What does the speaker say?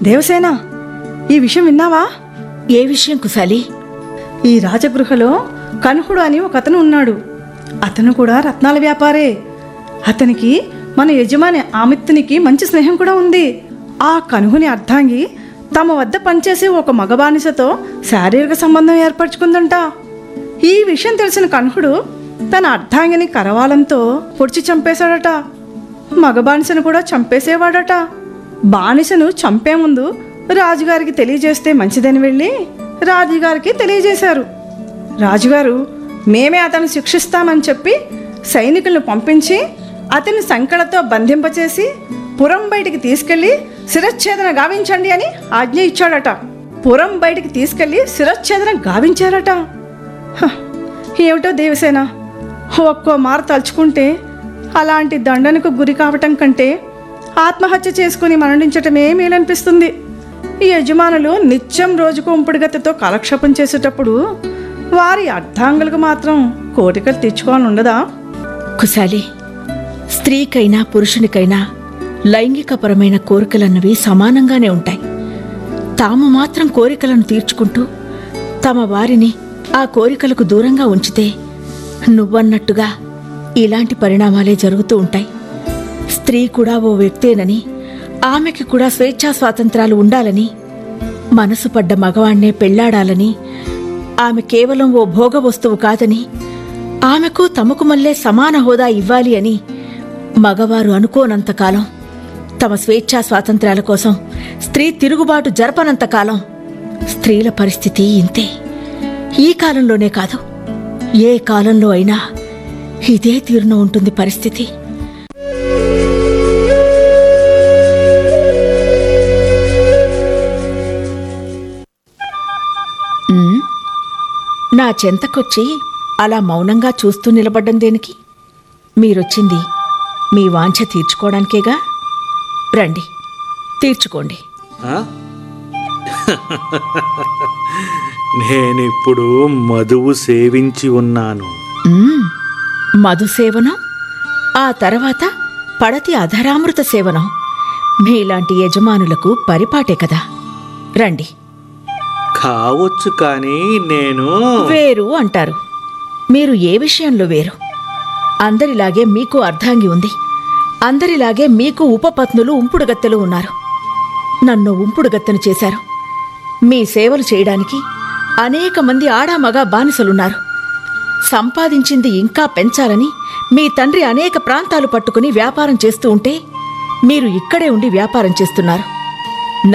దేవసేన ఈ విషయం విన్నావా ఏ విషయం కుశాలి ఈ రాజగృహలో కనుహుడు అని ఒక అతను ఉన్నాడు అతను కూడా రత్నాల వ్యాపారే అతనికి మన యజమాని ఆమిత్తునికి మంచి స్నేహం కూడా ఉంది ఆ కనుహుని అర్ధాంగి తమ వద్ద పనిచేసే ఒక మగ బానిసతో శారీరక సంబంధం ఏర్పరచుకుందంట ఈ విషయం తెలిసిన కనుహుడు తన అర్ధాంగిని కరవాలంతో పొడిచి చంపేశాడట మగ బానిసను కూడా చంపేసేవాడట బానిసను చంపే ముందు రాజుగారికి తెలియజేస్తే మంచిదని వెళ్ళి రాజుగారికి తెలియజేశారు రాజుగారు మేమే అతను శిక్షిస్తామని చెప్పి సైనికులను పంపించి అతని సంకలతో బంధింపచేసి పురం బయటికి తీసుకెళ్లి శిరచ్ఛేదన గావించండి అని ఆజ్ఞ ఇచ్చాడట పురం బయటికి తీసుకెళ్లి శిరచ్ఛేదన గావించారట హ, ఏమిటో దేవసేన ఒక్కో మారు తలుచుకుంటే అలాంటి దండనకు గురి కావటం కంటే ఆత్మహత్య చేసుకుని మరణించటమే మేలనిపిస్తుంది ఈ యజమానులు నిత్యం రోజుకు ఉంపుడుగతతో కాలక్షేపం చేసేటప్పుడు వారి అర్ధాంగులకు మాత్రం కోరికలు తెచ్చుకోవాలని ఉండదా కుశాలి స్త్రీకైనా పురుషునికైనా లైంగికపరమైన కోరికలన్నవి సమానంగానే ఉంటాయి తాము మాత్రం కోరికలను తీర్చుకుంటూ తమ వారిని ఆ కోరికలకు దూరంగా ఉంచితే నువ్వన్నట్టుగా ఇలాంటి పరిణామాలే జరుగుతూ ఉంటాయి స్త్రీ కూడా ఓ వ్యక్తేనని ఆమెకి కూడా స్వేచ్ఛా స్వాతంత్రాలు ఉండాలని మనసు పడ్డ మగవాణ్ణే పెళ్లాడాలని ఆమె కేవలం ఓ భోగ వస్తువు కాదని ఆమెకు తమకు మళ్ళే సమాన హోదా ఇవ్వాలి అని మగవారు అనుకోనంతకాలం తమ స్వేచ్ఛా స్వాతంత్రాల కోసం స్త్రీ తిరుగుబాటు జరపనంతకాలం స్త్రీల పరిస్థితి ఇంతే ఈ కాలంలోనే కాదు ఏ కాలంలో అయినా ఇదే తీరున ఉంటుంది పరిస్థితి ఉమ్, నా చెంతకొచ్చి అలా మౌనంగా చూస్తూ నిలబడ్డం దేనికి మీరొచ్చింది మీ వాంఛ తీర్చుకోవడానికేగా రండి తీర్చుకోండి ఆ? నేనిప్పుడు మధువు సేవించి ఉన్నాను మ్మ్. మధు సేవనం ఆ తర్వాత పడతి అధరామృత సేవనం మీలాంటి యజమానులకు పరిపాటే కదా రండి కావచ్చు కానీ నేను వేరు అంటారు మీరు ఏ విషయంలో వేరు అందరిలాగే మీకు అర్ధాంగి ఉంది అందరిలాగే మీకు ఉపపత్నులు ఉంపుడుగత్తెలు ఉన్నారు నన్ను ఉంపుడుగత్తెను చేశారు మీ సేవలు చేయడానికి అనేక మంది ఆడామగ బానిసలున్నారు సంపాదించింది ఇంకా పెంచాలని మీ తండ్రి అనేక ప్రాంతాలు పట్టుకుని వ్యాపారం చేస్తూ ఉంటే మీరు ఇక్కడే ఉండి వ్యాపారం చేస్తున్నారు